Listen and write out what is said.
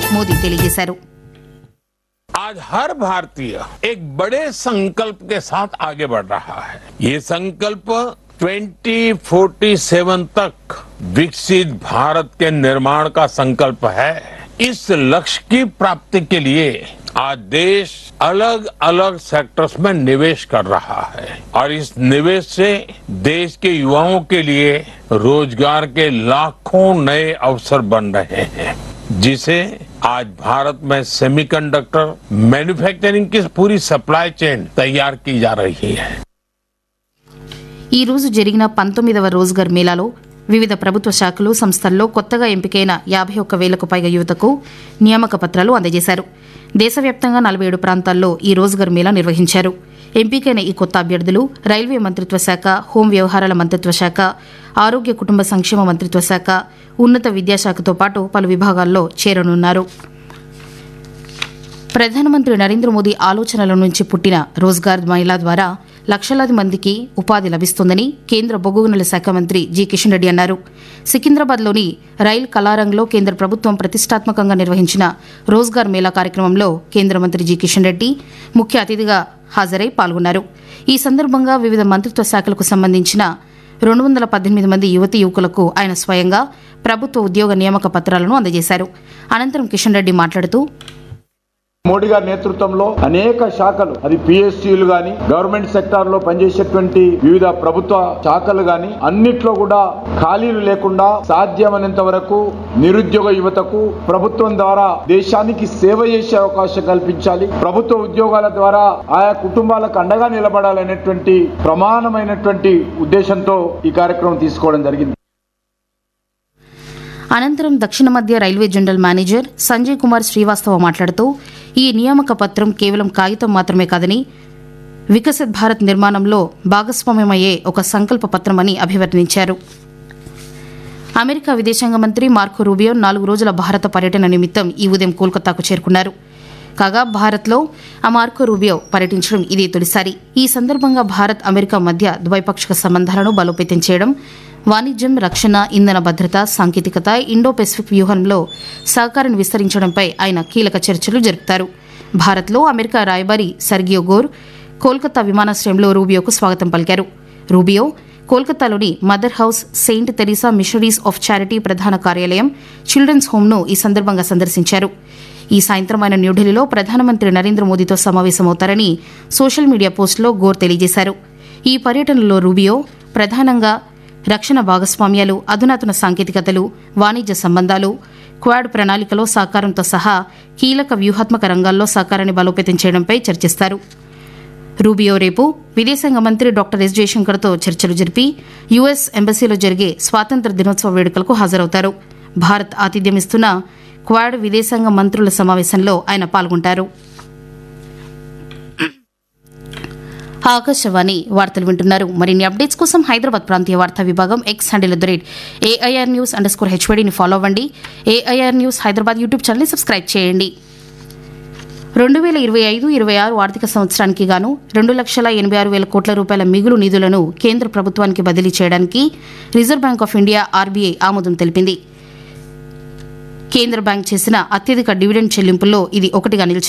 మోదీ తెలియజేశారు आज हर भारतीय एक बड़े संकल्प के साथ आगे बढ़ रहा है ये संकल्प 2047 तक विकसित भारत के निर्माण का संकल्प है इस लक्ष्य की प्राप्ति के लिए आज देश अलग अलग सेक्टर्स में निवेश कर रहा है और इस निवेश से देश के युवाओं के लिए रोजगार के लाखों नए अवसर बन रहे हैं जिसे आज भारत में सेमीकंडक्टर मैन्युफैक्चरिंग की पूरी सप्लाई चेन तैयार की जा रही है ఈ రోజు జరిగిన పంతొమ్మిదవ రోజ్గార్ మేళాలో వివిధ ప్రభుత్వ శాఖలు సంస్థల్లో కొత్తగా ఎంపికైన యాభై ఒక్క వేలకు పైగా యువతకు నియామక పత్రాలు అందజేశారు దేశవ్యాప్తంగా నలభై ఏడు ప్రాంతాల్లో ఈ రోజ్గార్ మేళా నిర్వహించారు ఎంపికైన ఈ కొత్త అభ్యర్థులు రైల్వే మంత్రిత్వ శాఖ హోం వ్యవహారాల మంత్రిత్వ శాఖ ఆరోగ్య కుటుంబ సంక్షేమ మంత్రిత్వ శాఖ ఉన్నత విద్యాశాఖతో పాటు పలు విభాగాల్లో చేరనున్నారు ప్రధానమంత్రి నరేంద్ర మోదీ ఆలోచనల నుంచి పుట్టిన రోజ్గార్ మహిళా ద్వారా లక్షలాది మందికి ఉపాధి లభిస్తుందని కేంద్ర బొగ్గు గనుల శాఖ మంత్రి జి కిషన్ రెడ్డి అన్నారు సికింద్రాబాద్లోని రైల్ కళారంగ్లో కేంద్ర ప్రభుత్వం ప్రతిష్టాత్మకంగా నిర్వహించిన రోజ్గార్ మేళా కార్యక్రమంలో కేంద్ర మంత్రి జి కిషన్ రెడ్డి ముఖ్య అతిథిగా హాజరై పాల్గొన్నారు ఈ సందర్భంగా వివిధ మంత్రిత్వ శాఖలకు సంబంధించిన రెండు వందల పద్దెనిమిది మంది యువతి యువకులకు ఆయన స్వయంగా ప్రభుత్వ ఉద్యోగ నియామక పత్రాలను అందజేశారు అనంతరం కిషన్ రెడ్డి మాట్లాడుతూ మోడీ గారి నేతృత్వంలో అనేక శాఖలు అది పిఎస్సీలు గాని గవర్నమెంట్ సెక్టార్ లో పనిచేసేటువంటి వివిధ ప్రభుత్వ శాఖలు గాని అన్నిట్లో కూడా ఖాళీలు లేకుండా సాధ్యమైనంత వరకు నిరుద్యోగ యువతకు ప్రభుత్వం ద్వారా దేశానికి సేవ చేసే అవకాశం కల్పించాలి ప్రభుత్వ ఉద్యోగాల ద్వారా ఆయా కుటుంబాలకు అండగా నిలబడాలనేటువంటి ప్రమాణమైనటువంటి ఉద్దేశంతో ఈ కార్యక్రమం తీసుకోవడం జరిగింది అనంతరం దక్షిణ మధ్య railway general manager Sanjay Kumar Srivastava మాట్లాడుతూ ఈ నియామక పత్రం కేవలం కాగితం మాత్రమే కాదని వికసిత్ భారత్ నిర్మాణంలో భాగస్వామ్యమయ్యే ఒక సంకల్ప పత్రమని అభివర్ణించారు అమెరికా విదేశాంగ మంత్రి మార్కో రూబియో నాలుగు రోజుల భారత పర్యటన నిమిత్తం ఈ ఉదయం కోల్కతాకు చేరుకున్నారు కాగా భారత్లో ఆ మార్కో రూబియో పర్యటించడం ఇదే తొలిసారి ఈ సందర్భంగా భారత్ అమెరికా మధ్య ద్వైపాక్షిక సంబంధాలను బలోపేతం చేయడం వాణిజ్యం రక్షణ ఇంధన భద్రత సాంకేతికత ఇండో పెసిఫిక్ వ్యూహంలో సహకారాన్ని విస్తరించడంపై ఆయన కీలక చర్చలు జరుపుతారు భారత్లో అమెరికా రాయబారి సర్గియో గోర్ కోల్కతా విమానాశ్రయంలో రూబియోకు స్వాగతం పలికారు రూబియో కోల్కతాలోని mother house saint Teresa missionaries of charity ప్రధాన కార్యాలయం చిల్డ్రన్స్ హోమ్ను ఈ సందర్భంగా సందర్శించారు ఈ సాయంత్రం ఆయన న్యూఢిల్లీలో ప్రధానమంత్రి నరేంద్ర మోదీతో సమావేశమవుతారని సోషల్ మీడియా పోస్టులో గోర్ తెలియజేశారు ఈ పర్యటనలో రూబియో ప్రధానంగా రక్షణ భాగస్వామ్యాలు అధునాతన సాంకేతికతలు వాణిజ్య సంబంధాలు క్వాడ్ ప్రణాళికలో సహకారంతో సహా కీలక వ్యూహాత్మక రంగాల్లో సహకారాన్ని బలోపేతం చేయడంపై చర్చిస్తారు రూబియో రేపు విదేశాంగ మంత్రి డాక్టర్ ఎస్ జయశంకర్తో చర్చలు జరిపి యుఎస్ ఎంబసీలో జరిగే స్వాతంత్ర దినోత్సవ వేడుకలకు హాజరవుతారు భారత్ ఆతిథ్యమిస్తున్న క్వాడ్ విదేశాంగ మంత్రుల సమావేశంలో ఆయన పాల్గొంటారు ఆకాశవాణి వార్తలు వింటున్నారు మరిన్ని అప్డేట్స్ కోసం హైదరాబాద్ ప్రాంతీయ వార్తా విభాగం X handle at the rate AIR news underscore స్కోర్ హెచ్వడిని ఫాలో అవ్వండి ఏఐఆర్ న్యూస్ హైదరాబాద్ యూట్యూబ్ ఛానల్ని సబ్స్క్రైబ్ చేయండి రెండు వేల ఇరవై ఐదు ఇరవై ఆరు ఆర్థిక సంవత్సరానికి గాను రెండు లక్షల ఎనభై ఆరు వేల కోట్ల రూపాయల మిగులు నిధులను కేంద్ర ప్రభుత్వానికి బదిలీ చేయడానికి reserve bank of India RBI ఆమోదం తెలిపింది కేంద్ర బ్యాంక్ చేసిన అత్యధిక డివిడెండ్ చెల్లింపుల్లో ఇది ఒకటిగా నిలిచింది